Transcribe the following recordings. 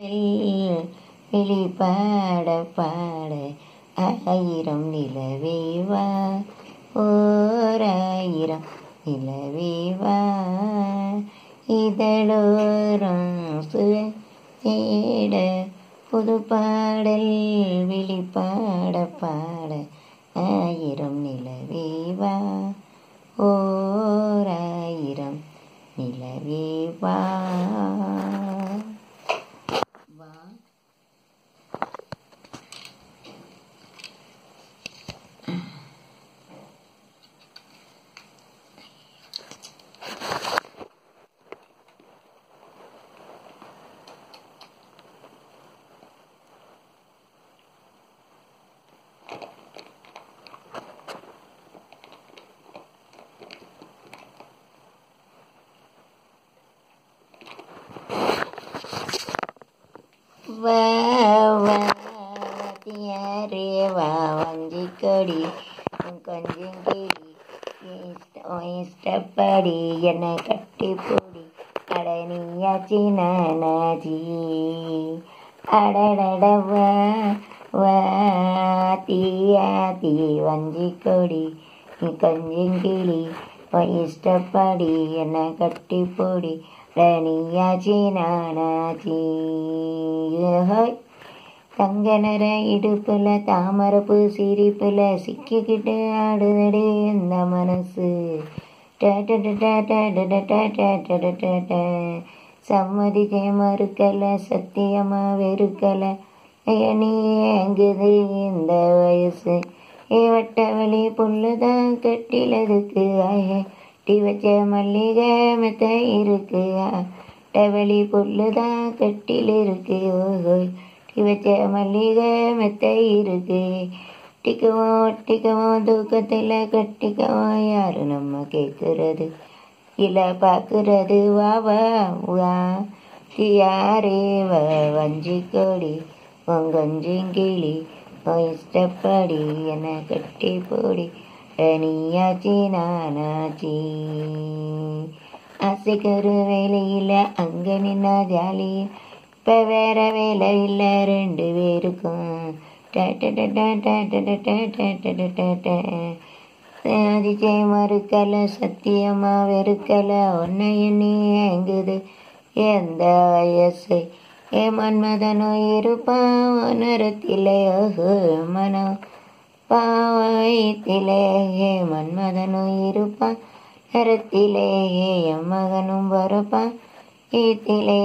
விழி பாட பாட ஆயிரம் நிலவேவா ஓர் ஆயிரம் நிலவேவா இதழோரம் தேட புது பாடல் விழி பாட பாட ஆயிரம் நிலவேவா ஓர் ஆயிரம் நிலவேவா வா வா வா வாத்தியாரே வா வஞ்சிக்கொடி உன் கொஞ்சம் கிளி உன் இஷ்டப்படி என்னை கட்டி பூடி அட நீயாச்சி நானாச்சி அடடட வா வாத்தியாத்தி வஞ்சிக்கொடி நீ கொஞ்சம் கிளி உன் இஷ்டப்படி என்னை கட்டி பூடி ரணியாச்சி நானாச்சி ஹோய் தங்க நர இடுப்புல தாமரப்பு சிரிப்புல சிக்கிக்கிட்டு ஆடுதடி இந்த மனசு சம்மதிக்க மறுக்கல சத்தியமா வெறுக்கல நீ எங்குது இந்த வயசு ஏ வட்ட வழி புல்லுதான் கட்டிலதுக்கு ஆயே கட்டி வச்ச மல்லிகை மெத்த இருக்கு டவளி புல்லுதான் கட்டில் இருக்கு ஓஹோய் கட்டி வச்ச மல்லிகை மெத்த இருக்கு ஒட்டிக்குவோம் ஒட்டிக்குவோம் தூக்கத்தில் கட்டிக்குவோம் யாரு நம்ம கேட்குறது இல்லை பார்க்குறது வா வா வா யாரே வ வஞ்சி கொடி உங்கஞ்சிங்கிளி உன் இஷ்டப்படி என்னை கட்டி போடி நீயாச்சி நானாச்சி ஆசைக்கு ஒரு வேலையில் அங்கே நின்னா ஜாலி இப்போ வேற வேலை இல்லை ரெண்டு பேருக்கும் சாதிச்சே மறுக்கலை சத்தியமா வெறுக்கலை உன்னை எண்ணி ஏங்குது எந்த வயசு ஏ மன்மதனோ இருப்பான் உணரத்திலே ஓஹோ மனம் பாவத்திலே ஏ மன்மதனோ இருப்பான் நரத்திலே என் மகனும் வரப்பான் ஈத்திலே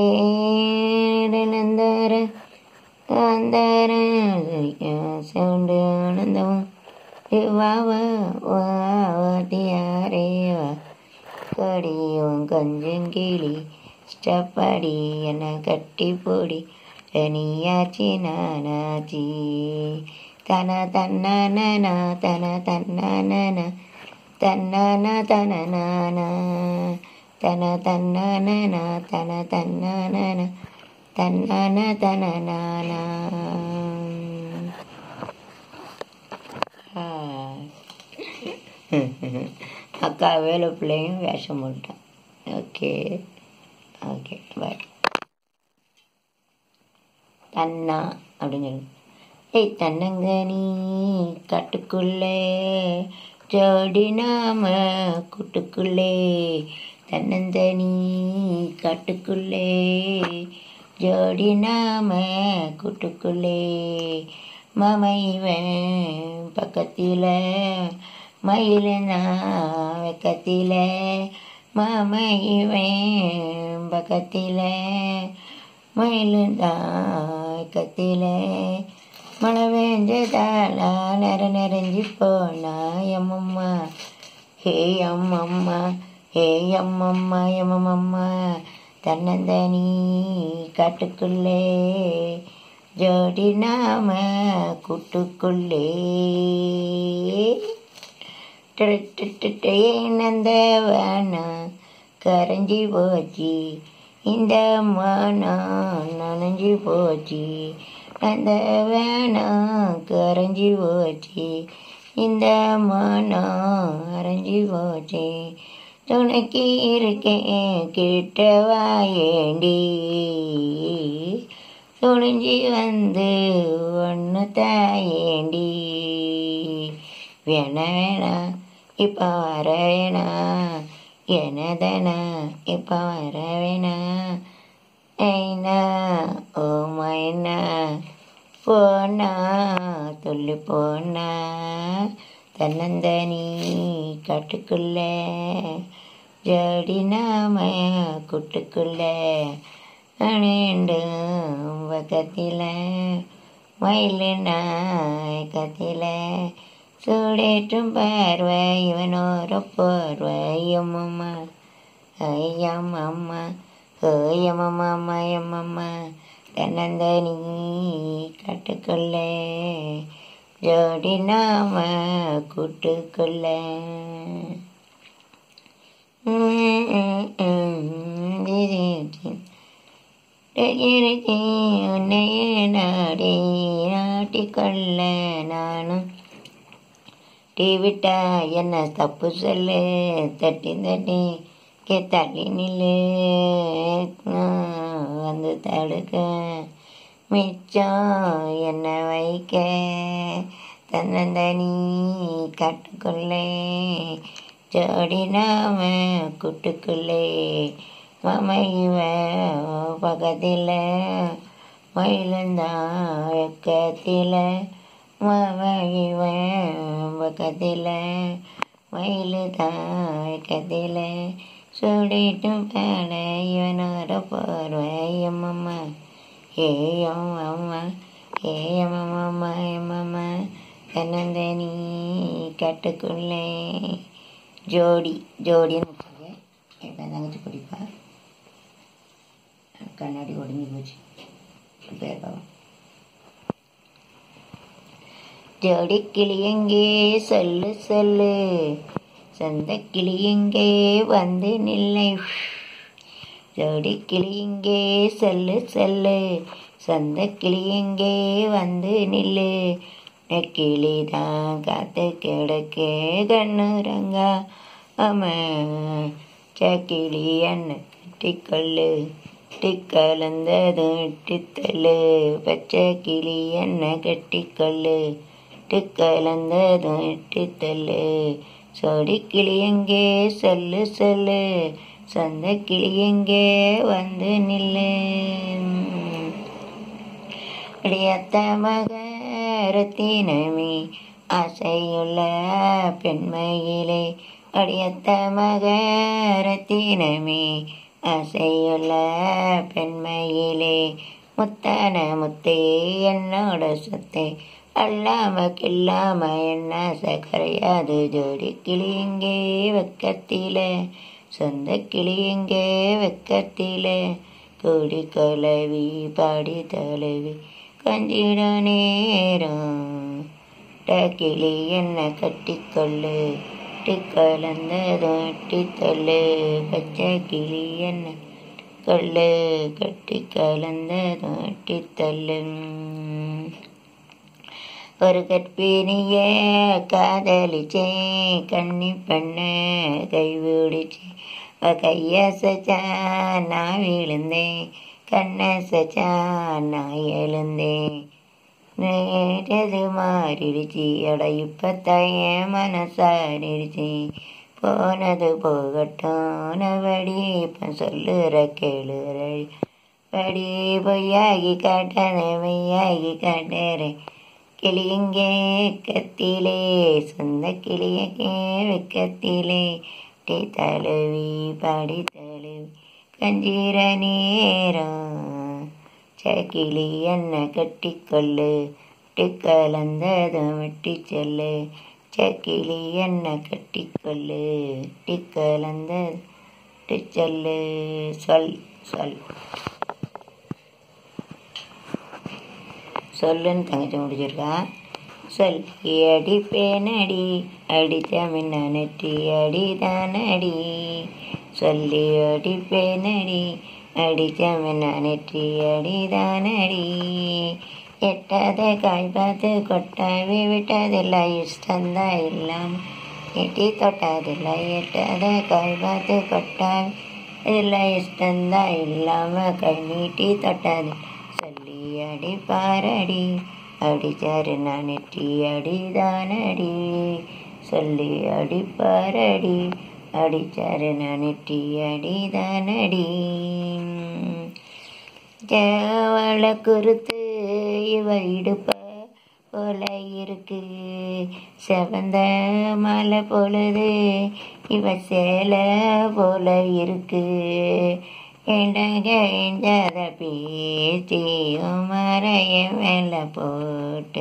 நந்தர காந்தார சவுண்டு ஆனந்தம் வாவா வாத்தியாரே வா கடியும் கஞ்சங்கிளி இஷ்டப்படி என்னை கட்டி போடி நீயாச்சி நானாச்சி தன தன்னானா தன தன்னானா தன்னான தனநானா தன தன்னானா தன தன்னானா தன்னான தனநானா அக்கா வேலை பிள்ளையும் வேஷம் போட்டான் ஓகே ஓகே பாய் தன்னா அப்படின்னு சொல்லி ஏய் தன்னங்கனி காட்டுக்குள்ளே ஜோடி நாம கூட்டுக்குள்ளே தன்னந்தனி காட்டுக்குள்ளே ஜோடி நாம கூட்டுக்குள்ளே மமைவன் பக்கத்தில் மயிலுனா வெக்கத்தில் மமைவன் பக்கத்தில் மயிலுதான் வெக்கத்தில் மழை பெஞ்சதால நர நரைஞ்சி போனா எம்மம்மா ஹே அம்மம்மா ஹே அம்மம்மா எம்மம்மா தன்னந்தனி காட்டுக்குள்ளே ஜோடி நாம கூட்டுக்குள்ளே நந்த வேணாம் கரைஞ்சி போச்சு இந்த மானம் நனைஞ்சி போச்சு அந்த வேணாம் கரைஞ்சி போச்சு இந்த மானம் அரைஞ்சி போச்சு துணைக்கு இருக்கேன் கிட்ட வாயேண்டி துணிஞ்சி வந்து ஒன்று தாயேண்டி வேணா வேணா இப்போ வர வேணா எனதனா இப்போ வர வேணா ஐனா ஓ மைனா போனா துள்ளி போனா தன்னந்தனி காட்டுக்குள்ள ஜோடி நாம கூட்டுக்குள்ள அணிண்டும் பக்கத்தில் மயில் நாயக்கத்தில் சூடேற்றும் பார்வை இவனோர போர்வையம்மம்மா ஐயம்மம்மா ஓயம்மம்மா ஐயம்மம்மா தன்னந்தனி காட்டுக்குள்ள ஜோடி நாம கூட்டுக்குள்ள உன்னையே நாடி நாட்டிக்கொள்ள நானும் டீ விட்டா என்ன தப்பு சொல்லு தட்டி தட்டி கே தள்ளி நில்லு வந்து தடுக்க மிச்சம் என்ன வைக்க தன்னந்தனி காட்டுக்குள்ளே ஜோடி நாம கூட்டுக்குள்ளே மமைவ பக்கத்தில் மயிலந்தான் வெக்கத்தில் மமைவ பக்கத்தில் மயிலுதான் வெக்கத்தில் சுடிட்டும் பாட இவனோட போர்வையம்மம்மா ஏயம் அம்மா ஏயம் அம்மா எம்மம்மா தன்னந்தனி கட்டுக்குள்ளே ஜோடி ஜோடின்னு வச்சுக்க இப்போ தங்கச்சி பிடிப்பா கண்ணாடி ஒடிஞ்சு போச்சு பேர் பாவம் ஜோடி கிளி எங்கே சொல்லு சொல்லு சொந்த கிளி எங்கே வந்து நில்லை ஜோடி கிளி எங்கே சொல்லு சொல்லு சொந்த கிளி எங்கே வந்து நில்லு கிளி தான் காத்து கிடக்கு கண்ணுரங்கா அம்மா சக்கிளி என்ன கட்டிக்கொள்ளு டிக்கலந்தது டித்தல்லு பச்சை கிளி என்ன கட்டிக்கொள்ளு டிக்கலந்தது டித்தல்லு சொடி கிளி எங்கே சொல்லு சொல்லு சொந்த கிளி எங்கே வந்து நில்லு அடியத்த மகரத்தினமே ஆசையுள்ள பெண்மையிலே அடியத்த மகரத்தினமே ஆசையுள்ள பெண்மையிலே முத்தான முத்தே என்னோட சொத்தே அல்லாம கில்லாம என்ன சக்கரையாது ஜோடி கிளி எங்கே வெக்கத்தில சொந்த கிளி எங்கே வெக்கத்தில கொடி கலவி பாடி தலவி கஞ்சிட நேரம் கிளி என்ன கட்டிக்கொள்ளு கலந்தது அட்டித்தள்ளு பச்சை கிளி என்ன கொள்ளு கட்டி கலந்தது அட்டித்தள்ளு ஒரு கற்பினிய காதலிச்சேன் கண்ணி பண்ண கைவிடிச்சு கையசச்சா நான் விழுந்தேன் கண்ணசச்சா நான் எழுந்தேன் நேற்றது மாறிடுச்சு அட இப்பத்தாய மனசாரிடுச்சு போனது போகட்டும் நபடி இப்ப சொல்லுற கேளுற படி பொய்யாகி காட்டாதே மெய்யாகி காட்டுறேன் கிளியங்கே கத்திலே சொந்த கிளியங்கே வெக்கத்திலே டீ தழுவி பாடி தழுவி கஞ்சீர நேரம் சக்கிளி என்ன கட்டிக்கொள்ளு டிக்கலந்தது வெட்டி செல்லு சக்கிளி என்ன கட்டிக்கொள்ளு டிக்கலந்தது டிச்சொல்லு சொல் சொல் சொல்லுன்னு தங்கச்சி முடிச்சிருக்கா சொல் அடி பேனடி அடித்த மின்ன நெற்றி அடிதானடி சொல்லி அடி பேனடி அடித்த மின்ன நெற்றி அடிதானடி எட்டாத காய் பார்த்து கொட்டாவி விட்டதில்ல இஷ்டந்தா இல்லாம் எட்டி தொட்டதில்ல எட்டாத காய் பார்த்து கொட்டாவி இல்லை இஷ்டந்தா இல்லாம கை நீட்டி தொட்டது சொல்லி அடி பாரடி அடிச்சாரு நான் நெற்றி அடிதானடி சொல்லி அடி பாரடி அடிச்சாரு நான் நெற்றி அடிதானடி ஜவள குருத்து இவ இடுப்ப போல இருக்கு செவந்த மலை பொழுது இவ சேலை போல இருக்கு எண்டங்க எஞ்சாத பேச்சியும் மறைய மேல போட்டு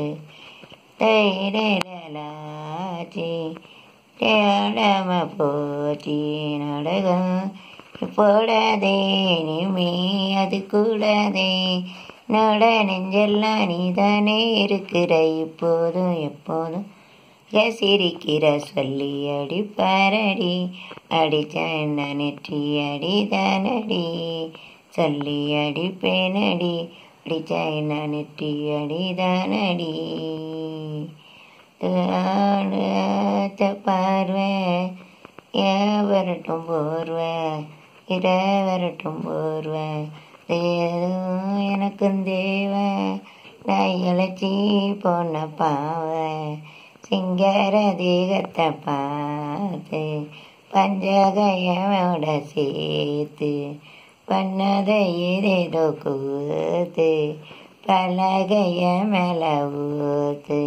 தைரலாச்சி தேடாம போச்சி நாடகம் போடாதே நீ அது கூடாதே நட நெஞ்செல்லாம் நீதானே இருக்கிற இப்போதும் எப்போதும் சிரிக்கிற சொல்லி அடி பாரடி அடிச்சேன் நெற்றி அடிதானடி சொல்லி அடிப்பேனடி அடிச்சேன் நெற்றி அடிதானடி பார்வை ஏன் வரட்டும் போர்வை இர வரட்டும் போர்வை ஏதும் எனக்கும் தேவை நான் இழைச்சி போன பாவை சிங்கார தேகத்தை பார்த்து பஞ்சகையோட சேர்த்து பண்ணத ஏதேதோ கூத்து பலகைய மேல ஊத்து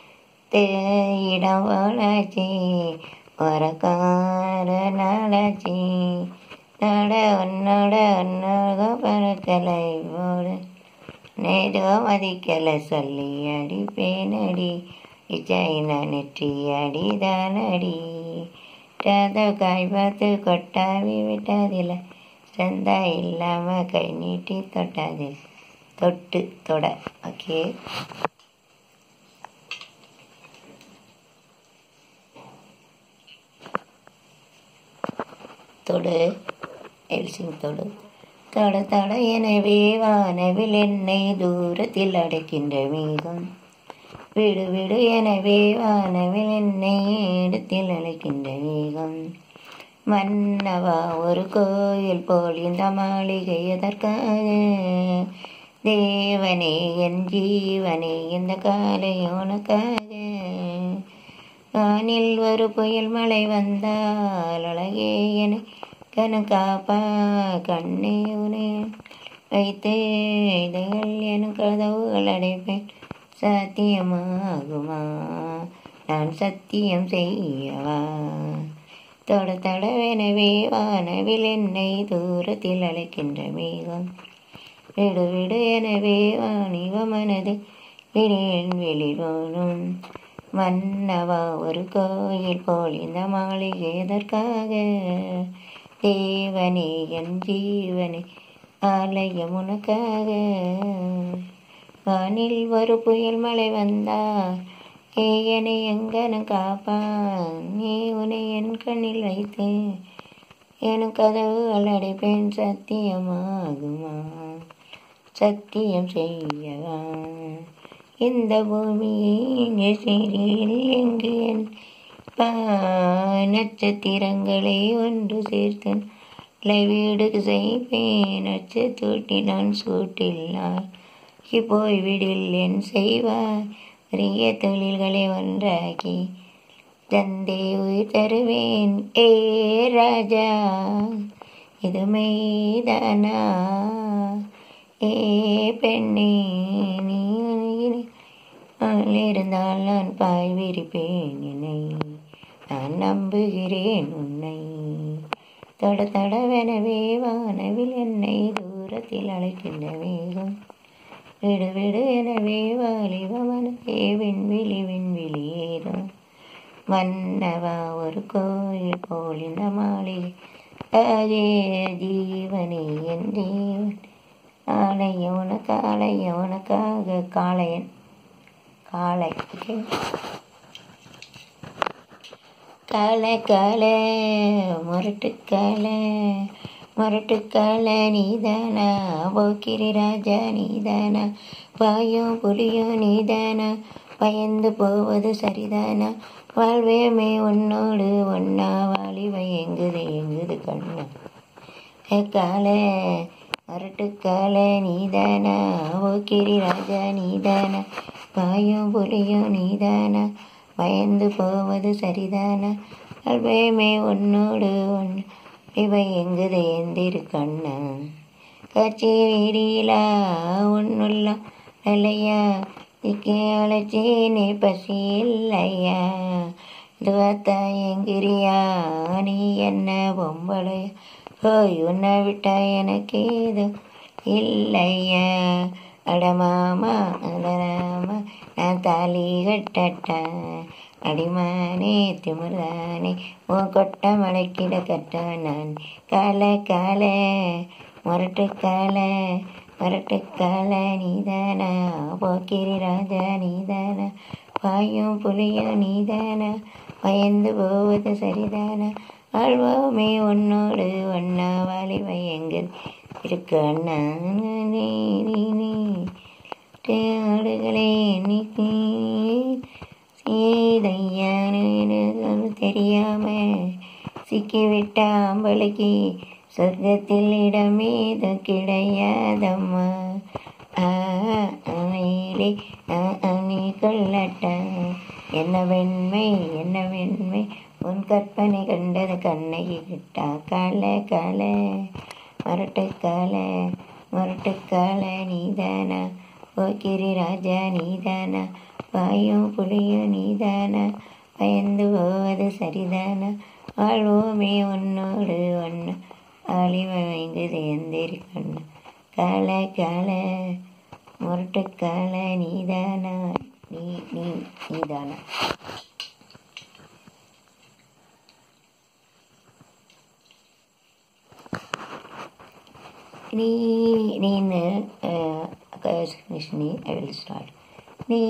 இடம் போலாச்சி உறக்கார நாளாச்சி நட உன்னோட உன்னோட பறக்கலை போட நேரோ மதிக்கலை சொல்லி அடிப்பேனடி இச்சைனா நெற்றி அடிதானடி ராத காய் பார்த்து கொட்டாவி விட்டாதில்ல சந்தா இல்லாம கை நீட்டி தொட்டாது தொட்டு தொட ஓகே தொடு எல்சிங் தொடு தட தட எனவே வானவில் என்னை தூரத்தில் அடைக்கின்ற மேகம் விடு விடு எனவே வானவில் என்னை இடத்தில் அழைக்கின்ற மேகம் மன்னவா ஒரு கோயில் போல் இந்த மாளிகை எதற்காக தேவனே என் ஜீவனே இந்த காலை உனக்காக வானில் ஒரு புயல் மழை வந்தால் அழகே என கணக்காப்பா கண்ணே உனே வைத்து இதைகள் என கதவுகள் அடைப்பேன் சத்தியமாகுமா நான் சத்தியம் செய்யவா தொட தடவெனவே வானவில் என்னை தூரத்தில் அழைக்கின்ற மேகம் விடு விடு எனவே வாணிவ மனது விடியன் வெளிரோனும் மன்னவா ஒரு கோயில் போல் இந்த மாளிகை எதற்காக தேவனே என் ஜீவனே ஆலயம் உனக்காக வானில் ஒரு புயல் மழை வந்தா ஏயனை எங்கன காப்பான் நீ உன்னை என் கண்ணில் வைத்து என் கதவு அடைப்பேன் சத்தியமாகுமா சத்தியம் செய்யவா இந்த பூமியை இங்கே சீரில் எங்கு என் நட்சத்திரங்களை ஒன்று சேர்த்தன் வீடு செய்வேன் நட்சத்தூட்டி நான் சூட்டில்லார் போய்விடில் என் செய்வார் பெரிய தொழில்களை ஒன்றாக்கி தந்தை உயிர் தருவேன் ஏ ராஜா இது மெய்தானா ஏ பெண்ணே நீ இருந்தால் நான் பாய் விரிப்பேன் என்னை நான் நம்புகிறேன் உன்னை தொட தடவெனவே வானவில் என்னை தூரத்தில் அழைக்கின்ற வேகம் விடு விடு எனவே வாலிப மனதே விண்வெளி விண்வெளி ஏறும் மன்னவா ஒரு கோயில் போல் இந்த மாளிகை ஆகே ஜீவனே என் ஜீவன் ஆலய உனக்கு ஆலய உனக்காக காளையன் காளை ஓகே காலை காலை முரட்டு காலை முரட்டு காலை நீதானா போக்கிரி ராஜா நீதானா பாயும் புலியும் நீதானா பயந்து போவது சரிதானா வாழ்வேமே உன்னோடு ஒன்னா வாலிவை எங்குது எங்குது கண்ணா காலை மரட்டுக்கால நீதானா ஓக்கிரி ராஜா நீதானா பாயும் புலியும் நீதானா பயந்து போவது சரிதானா அல்பயமே உன்னோடு ஒன்று இவை எங்குது எந்திருக்கண்ணா காட்சி வீடியிலா உன்னுள்ள இல்லையா இக்கே அழைச்சேனே பசி இல்லையா இதுவாத்தா எங்கிரியா நீ என்ன பொம்பளையா போய் உன்னை விட்டா எனக்கு ஏதோ இல்லையா அடமாமா அடராமா நான் தாலி கட்டட்டா அடிமானே திமிர்தானே உன் கொட்ட மலைக்கிட கட்ட நான் கால கால முரட்டு கால முரட்டு கால நீதானா போக்கிரி ராஜா நீதானா பாயும் புலியும் நீதானா பயந்து போவது சரிதானா ஆழ்வோமே உன்னோடு ஒன்னா வாலிப எங்கள் இருக்கு அண்ணா நீ நீ நீ ஆடுகளே நீ சீதையானு தெரியாம சிக்கிவிட்ட அம்பளுக்கு சொர்க்கத்தில் இடமேது கிடையாதம்மா ஆயிலே நீ கொள்ளட்ட என்ன வெண்மை என்ன வெண்மை உன் கற்பனை கண்டது கண்ணகி கிட்டா கால கால மரட்டு கால மரட்டு கால நீதானா போக்கிரி ராஜா நீதானா பாயும் புலியும் நீதானா பயந்து போவது சரிதானா வாழ்வோமே உன்னோடு ஒன்று அழிவ வைந்தது எந்திரிக்கண்ணு கால கால முரட்டு கால நீதானா நீ நீ நீதானா நீ நீன்னு கிருஷ்ணி ஐ வில் ஸ்டார்ட் நீ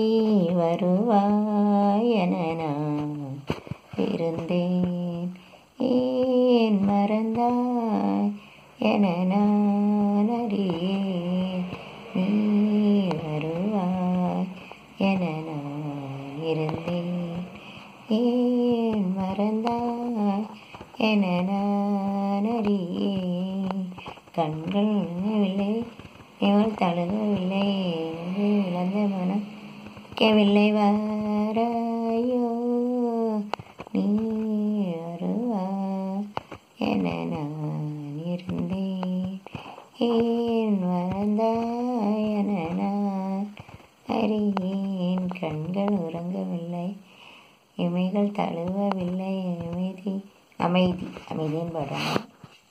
வருவாய் என நான் இருந்தேன் ஏன் மறந்தாய் என நான் அறியேன் நீ வருவாய் என நான் இருந்தேன் ஏன் மறந்தாய் என நான் அறியேன் கண்கள் இல்லை இவள் தழுகவில்லை இழந்த மனம் கேவில்லை வாராயோ நீ வருவா என நான் இருந்தேன் ஏன் மறந்தாய் என நான் அறியேன் கண்கள் உறங்கவில்லை இமைகள் தழுவவில்லை அமைதி அமைதி அமைதின்னு பாடணும்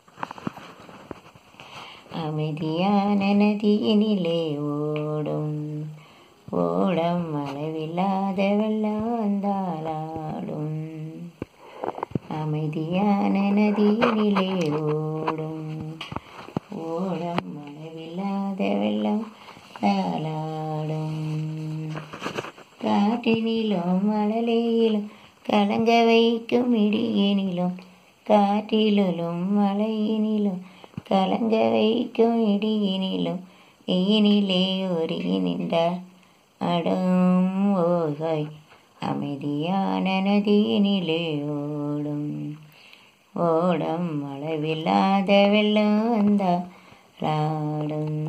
அமைதியான நதியினிலே ஓடும் ஓடம் அளவில்லாத வெள்ளம் வந்தாளாடும் அமைதியான நதியினிலே ஓடும் ஓடம் அளவில்லாத வெள்ளம் தாளாடும் காற்றினிலும் மழலையிலும் கலங்க வைக்கும் இடியினிலும் காற்றிலும் மழையினிலும் கலங்க வைக்கும் இடியினிலும் ஈனிலே ஒருகி நின்றார் அடும் ஓகாய் அமைதியான நதியினிலே ஓடும் ஓடம் அளவில்லாத வெள்ளம் வந்தாடும்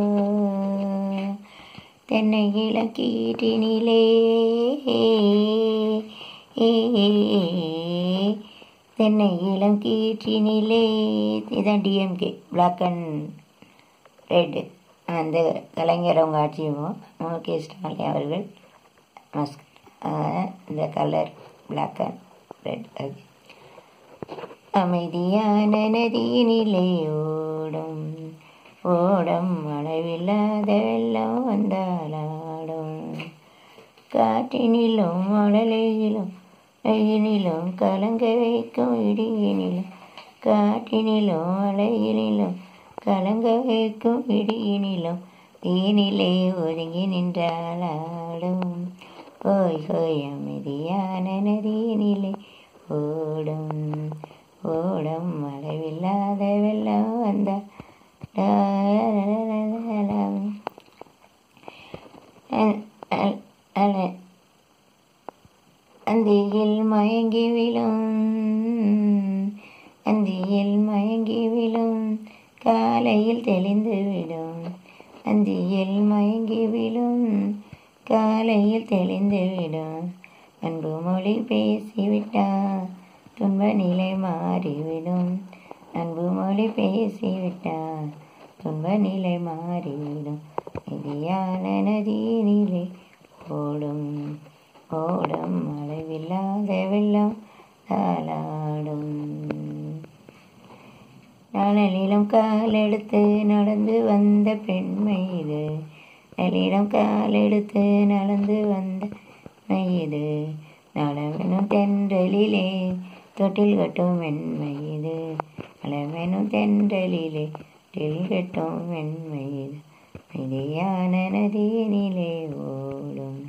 தென்னை இலக்கீட்டினிலே தென்னை இளம் கீற்றினிலே இதான் டிஎம்கே பிளாக் அண்ட் ரெட் அந்த கலைஞர் அவங்க ஆட்சியும் மு க ஸ்டாலின் அவர்கள் மஸ்க் இந்த கலர் பிளாக் அண்ட் ரெட் அது அமைதியான நதியினிலே ஓடும் ஓடம் அளவில்லாத வெள்ளம் வந்தாலாடும் காற்றினிலும் மழலையிலும் வெயிலிலும் கலங்க வைக்கும் இடியினிலும் காற்றினிலும் மழையினிலும் கலங்க வைக்கும் இடியினிலும் ஈனிலே ஒதுங்கி நின்றாளாடும் ஓய் ஹோய் அமைதியான நதியினிலே ஓடும் ஓடம் அளவில்லாத வெள்ளம் வந்த அந்தியில் மயங்கி விழும் அந்தியில் மயங்கி விழும் கால காலையில் தெளிந்து விடும் அந்தியில் மயங்கி விடும் காலையில் தெளிந்து விடும் அன்பு மொழி பேசிவிட்டார் துன்ப நிலை மாறிவிடும் அன்பு மொழி பேசிவிட்டார் துன்ப நிலை மாறிவிடும் நிதியான நதியினிலே ஓடும் ஓடும் அளவில்லாத வெள்ளம் தாளாடும் நளினம் காலெடுத்து நடந்து வந்த பெண்மை இது நளினம் காலெடுத்து நடந்து வந்த பெண்மை இது நலமெனும் தென்றலிலே தொட்டில் கட்டும் வெண்மை இது நலமெனும் தென்றலிலே தொட்டில் கட்டும் வெண்மை இது மிதியான நதியினிலே ஓடும்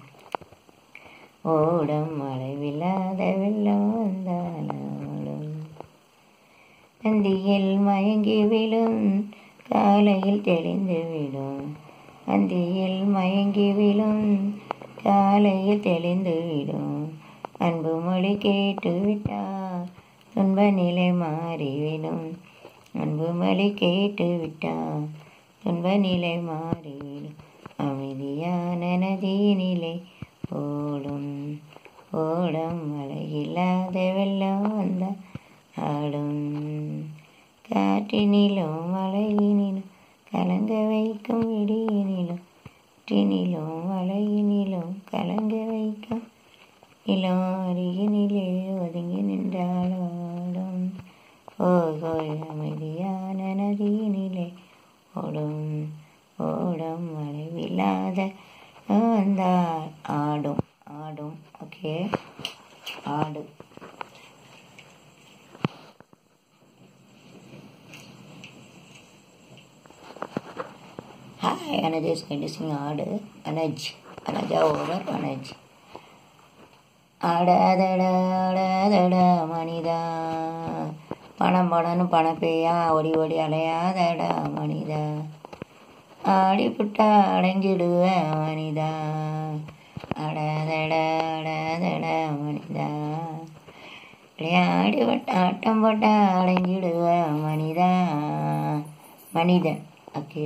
ஓடும் அளவில்லாத வெள்ளம் வந்தாலும் அந்தியில் மயங்கி விழும் காலையில் தெளிந்து விடும் அந்தியில் மயங்கி விழும் காலையில் தெளிந்து விடும் அன்பு மொழி கேட்டு விட்டார் துன்ப நிலை மாறிவிடும் அன்பு மொழி கேட்டு விட்டார் துன்ப நிலை மாறிவிடும் அமைதியான நதியினிலே ஓடும் ஓடம் மழையில்லாத வெள்ளம் வந்த ஆடும் காற்றினிலும் மழையினிலும் கலங்க வைக்கும் விடியினிலும் காற்றினிலும் மழையினிலும் கலங்க வைக்கும் இளம் அருகினிலே ஒதுங்கி நின்றாலும் ஓகோய் அமைதியான நதியினிலே ஓடும் ஓடும் மழைவில்லாத வந்தார் ஆடும் ஆடும் ஓகே ஆடு ஹாய் அனஜ் இஸ் கண்டிஷனிங் ஆடு அனஜ் அனஜா ஓவர் அனஜ் ஆடாதடா ஆடாதடா மனிதா பணம் பணம்னு பணம் பெய்யா ஓடி ஓடி அலையாதடா மனிதா ஆடிப்புட்டா அடைஞ்சிடுவேன் மனிதா அடாதடா அடாதடா மனிதா ஆடி வட்ட ஆட்டம் போட்டா அடைஞ்சிடுவேன் மனிதா மனிதன் ஓகே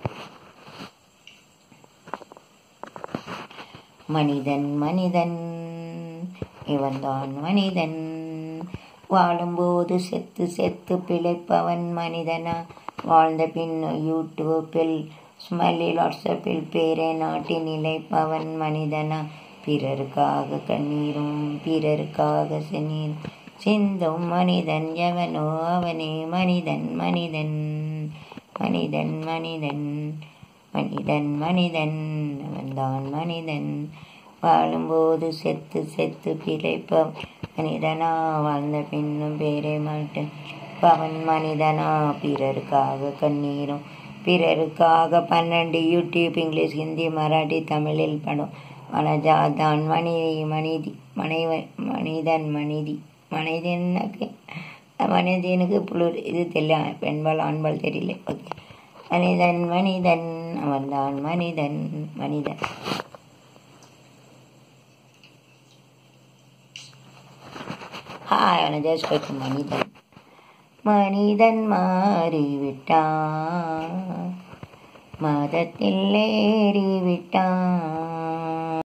மனிதன் மனிதன் இவன்தான் மனிதன் வாழும்போது செத்து செத்து பிழைப்பவன் மனிதனா வாழ்ந்த பின் யூடியூப்பில் ஸ்மெல்லில் வாட்ஸ்அப்பில் பேரை நாட்டி நிலைப்பவன் மனிதனா பிறருக்காக கண்ணீரும் பிறருக்காக சென்னீர் சிந்தும் மனிதன் எவனோ அவனே மனிதன் மனிதன் மனிதன் மனிதன் மனிதன் மனிதன் அவன்தான் மனிதன் வாழும்போது செத்து செத்து பிழைப்பவன் மனிதனா வாழ்ந்த பின்னும் பேரை மாட்டேன் பவன் மனிதனா பிறருக்காக கண்ணீரும் பிறருக்காக பன்னெண்டு யூடியூப் இங்கிலீஷ் ஹிந்தி மராட்டி தமிழில் படம் வனஜாதான் மனிதி மனிதி மனைவ மனிதன் மனிதி மனிதனுக்கு மனிதனுக்கு புளூர் இது தெரியல பெண்பால் ஆண்பால் தெரியல ஓகே மனிதன் மனிதன் அவன்தான் மனிதன் மனிதன் ஹாய் அனஜாஸ் பற்றி மனிதன் மனிதன் மாறிவிட்டான் மதத்தில் ஏறிவிட்டான்